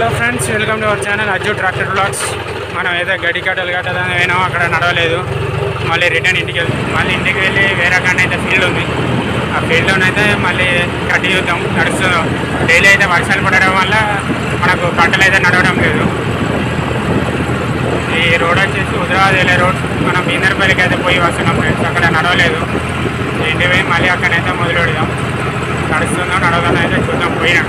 Hello friends welcome to our channel Ajju tractor vlogs మనం ఏదో గడి కట్టలు కట్టాలని పోయినాం అక్కడ నడవలేదు మళ్ళీ రిటర్న్ ఇంటికి వెళ్తాం మళ్ళీ ఇంటికి వెళ్ళి వేరే కాడ అయితే ఫీల్డ్ ఉంది ఆ ఫీల్డ్లోనైతే మళ్ళీ కట్టి చూద్దాం నడుస్తున్నాం డైలీ అయితే వర్షాలు పడడం వల్ల మనకు పంటలు అయితే నడవడం లేదు ఈ రోడ్ వచ్చేసి హుజరాబాద్ వెళ్ళే రోడ్ మనం బీందర్పల్లికి అయితే పోయి వస్తున్నాం ఫ్రెండ్స్ అక్కడ నడవలేదు ఇంటికి పోయి మళ్ళీ అక్కడైతే మొదలు పెడదాం నడుస్తుందో నడవదో అయితే చూద్దాం పోయినాక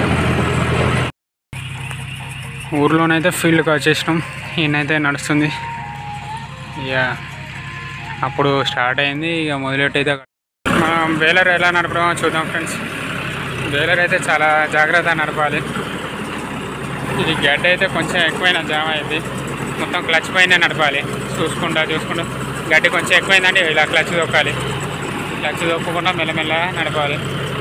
ఊర్లోనైతే ఫీల్డ్కి వచ్చేసినాం ఈయనైతే నడుస్తుంది ఇక అప్పుడు స్టార్ట్ అయింది ఇక మొదలెట్టయితే మనం బేలర్ ఎలా నడపడమో చూద్దాం ఫ్రెండ్స్ బేలర్ అయితే చాలా జాగ్రత్త నడపాలి ఇది గడ్డ అయితే కొంచెం ఎక్కువైన జామ అయింది మొత్తం క్లచ్ పైన నడపాలి చూసుకుంటా చూసుకుంటా గడ్డి కొంచెం ఎక్కువైందంటే ఇలా క్లచ్ తొక్కాలి క్లచ్ తొక్కకుండా మెల్లమెల్లగా నడపాలి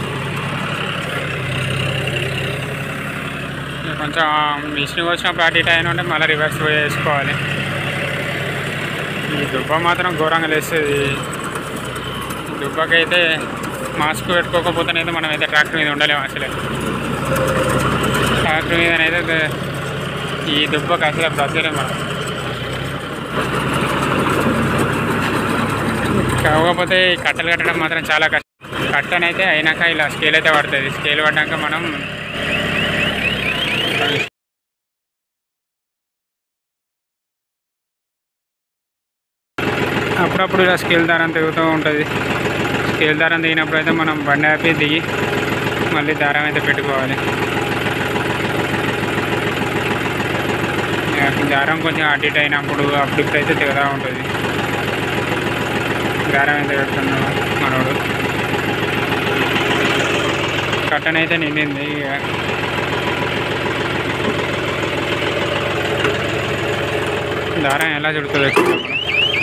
ఇక కొంచెం మిషన్ వచ్చినప్పుడు అటు ఇటు అయిన ఉంటే మళ్ళీ రివర్స్ వేసుకోవాలి ఈ దుబ్బ మాత్రం ఘోరంగా లేస్తుంది ఈ దుబ్బకైతే మాస్క్ పెట్టుకోకపోతేనైతే మనం అయితే ట్రాక్టర్ మీద ఉండలేము అసలే ట్రాక్టర్ మీదనైతే ఈ దుబ్బకి అసలే బ్రతలేము మనం కాకపోతే ఈ కట్టలు కట్టడం మాత్రం చాలా కష్టం కట్టనైతే అయినాక ఇలా స్కేల్ అయితే పడుతుంది స్కేల్ పడ్డాక మనం అప్పుడప్పుడు ఇలా స్కేల్ దారం తెగుతూ ఉంటుంది స్కేల్ దారం దిగినప్పుడు అయితే మనం బండి ఆపి దిగి మళ్ళీ దారం అయితే పెట్టుకోవాలి ఇక దారం కొంచెం అటు ఇటు అయినప్పుడు అప్పుడు ఇప్పుడు అయితే తెగుతూ ఉంటుంది దారం అయితే పెడుతున్నాడు మనోడు కట్టనైతే నిండింది ఇక దారం ఎలా చుడుతుందో చూద్దాం మనం.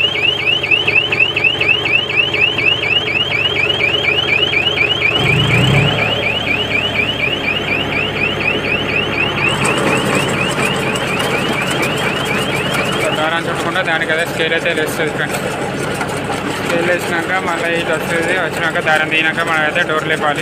దారం చుట్టకుండా దానికి అదే స్కేల్ అయితే వేస్తుంది ఫ్రెండ్స్ స్కేల్ వేసినాక మళ్ళీ ఇటు వస్తుంది వచ్చినాక దారం తీనాక మనం అయితే డోర్ లేపాలి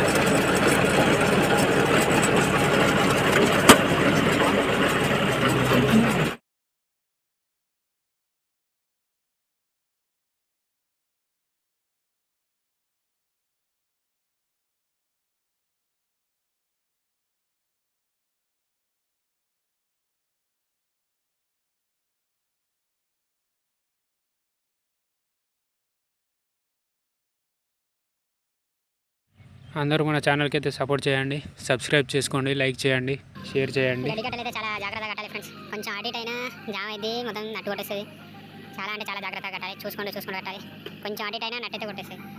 అందరూ మన ఛానల్కి అయితే సపోర్ట్ చేయండి సబ్స్క్రైబ్ చేసుకోండి లైక్ చేయండి షేర్ చేయండి గడ్డి కట్టలు అయితే చాలా జాగ్రత్తగా కట్టాలి ఫ్రెండ్స్ కొంచెం అటు ఇటు అయినా జామ్ అయింది మొత్తం నట్టు కొట్టేస్తుంది చాలా అంటే చాలా జాగ్రత్తగా కట్టాలి చూసుకుంటూ చూసుకుంటూ కట్టాలి కొంచెం అటు ఇటు అయినా నట్టయితే కొట్టేస్తుంది